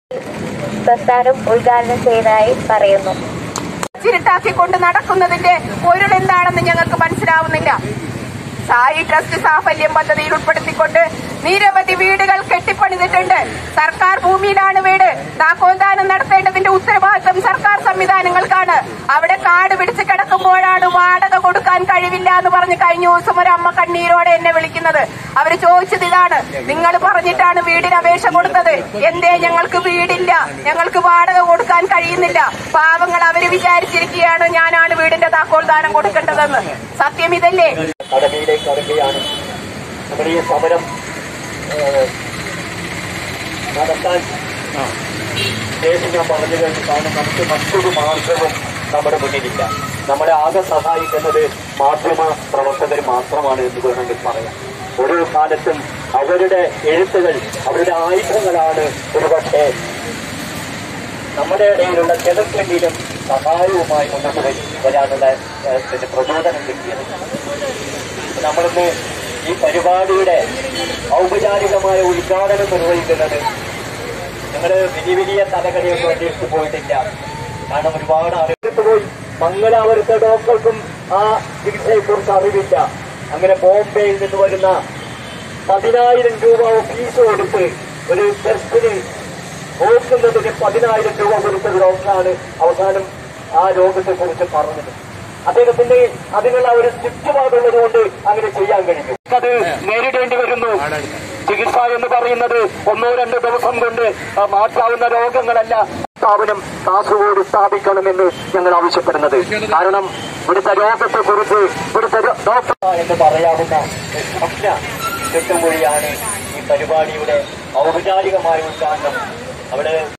പ്രസ്ഥാനം ഉദ്ഘാടനം ചെയ്തതായി പറയുന്നു ചിരുട്ടാക്കിക്കൊണ്ട് നടക്കുന്നതിന്റെ പൊരുളെന്താണെന്ന് ഞങ്ങൾക്ക് മനസ്സിലാവുന്നില്ല സായി ട്രസ്റ്റ് സാഫല്യം പദ്ധതിയിൽ ഉൾപ്പെടുത്തിക്കൊണ്ട് നിരവധി വീടുകൾ കെട്ടിപ്പണിതിട്ടുണ്ട് സർക്കാർ ഭൂമിയിലാണ് വീട് താക്കോൽദാനം നടത്തേണ്ടതിന്റെ ഉത്തരവാദിത്വം സർക്കാർ സംവിധാനങ്ങൾക്കാണ് അവിടെ കാട് പിടിച്ച് കിടക്കുമ്പോഴാണ് വാടക കൊടുക്കാൻ കഴിവില്ല എന്ന് പറഞ്ഞ് കഴിഞ്ഞ ദിവസം ഒരു അമ്മ കണ്ണീരോടെ എന്നെ വിളിക്കുന്നത് അവര് ചോദിച്ചത് ഇതാണ് നിങ്ങൾ പറഞ്ഞിട്ടാണ് വീടിന് അപേക്ഷ കൊടുത്തത് എന്തേ ഞങ്ങൾക്ക് വീടില്ല ഞങ്ങൾക്ക് വാടക കൊടുക്കാൻ കഴിയുന്നില്ല പാവങ്ങൾ അവര് വിചാരിച്ചിരിക്കുകയാണ് ഞാനാണ് വീടിന്റെ താക്കോൽദാനം കൊടുക്കേണ്ടതെന്ന് സത്യം ഇതല്ലേ കടമയിലേക്ക് കടക്കുകയാണ് നമ്മുടെ ഈ സമരം ഏഹ്, നടത്താൻ ഉദ്ദേശം ഞാൻ പറഞ്ഞു കഴിഞ്ഞു കാരണം നമുക്ക് മറ്റൊരു മാർഗവും നമ്മുടെ മുന്നിലില്ല നമ്മളെ ആകെ സഹായിക്കുന്നത് മാധ്യമ പ്രവർത്തകർ മാത്രമാണ് എന്ന് വേണമെങ്കിൽ പറയാം ഓരോ കാലത്തും അവരുടെ എഴുത്തുകൾ അവരുടെ ആയുധങ്ങളാണ് ഒരുപക്ഷെ നമ്മുടെ ഇടയിലുള്ള ചെറുക്കെങ്കിലും സഹായവുമായി മുന്നോട്ട് വരും വരാനുള്ള ഏഹ്, പിന്നെ പ്രചോദനം കിട്ടിയത് നമ്മളിന്ന് ഈ പരിപാടിയുടെ ഔപചാരികമായ ഉദ്ഘാടനം നിർവഹിക്കുന്നത് ഞങ്ങള് വലിയ വലിയ തലകടിയൊന്നും അന്വേഷിച്ചു പോയിട്ടില്ല കാരണം ഒരുപാട് അറിവിട്ട് പോയി മംഗലാപുരത്തെ ഡോക്ടർക്കും ആ ചികിത്സയെക്കുറിച്ച് അറിവില്ല അങ്ങനെ ബോംബെയിൽ നിന്ന് വരുന്ന പതിനായിരം രൂപ ഫീസ് കൊടുത്ത് ഒരു ടെസ്റ്റിന് നോക്കുന്നതിന് പതിനായിരം രൂപ കൊടുത്ത ഒരു ഡോക്ടറാണ് അവസാനം ആ രോഗത്തെ കുറിച്ച് പറഞ്ഞത് അദ്ദേഹത്തിന് അതിനുള്ള ഒരു ചുറ്റുപാടുള്ളത് കൊണ്ട് അങ്ങനെ ചെയ്യാൻ കഴിഞ്ഞു അത് നേരിടേണ്ടി വരുന്നു ചികിത്സ എന്ന് പറയുന്നത് ഒന്നോ രണ്ടോ ദിവസം കൊണ്ട് ആ, മാറ്റാവുന്ന രോഗങ്ങളല്ല സ്ഥാപനം കാസർഗോഡ് സ്ഥാപിക്കണമെന്ന് ഞങ്ങൾ ആവശ്യപ്പെടുന്നത് കാരണം ഇവിടുത്തെ രോഗത്തെ കുറിച്ച് ഇവിടുത്തെ രോ- ഡോക്ടർ എന്ന് പറയാവുന്ന ഒരു സ്വപ്ന ചുറ്റുമൊഴിയാണ് ഈ പരിപാടിയുടെ ഔപചാരികമായ ഉദ്ഘാടനം അവിടെ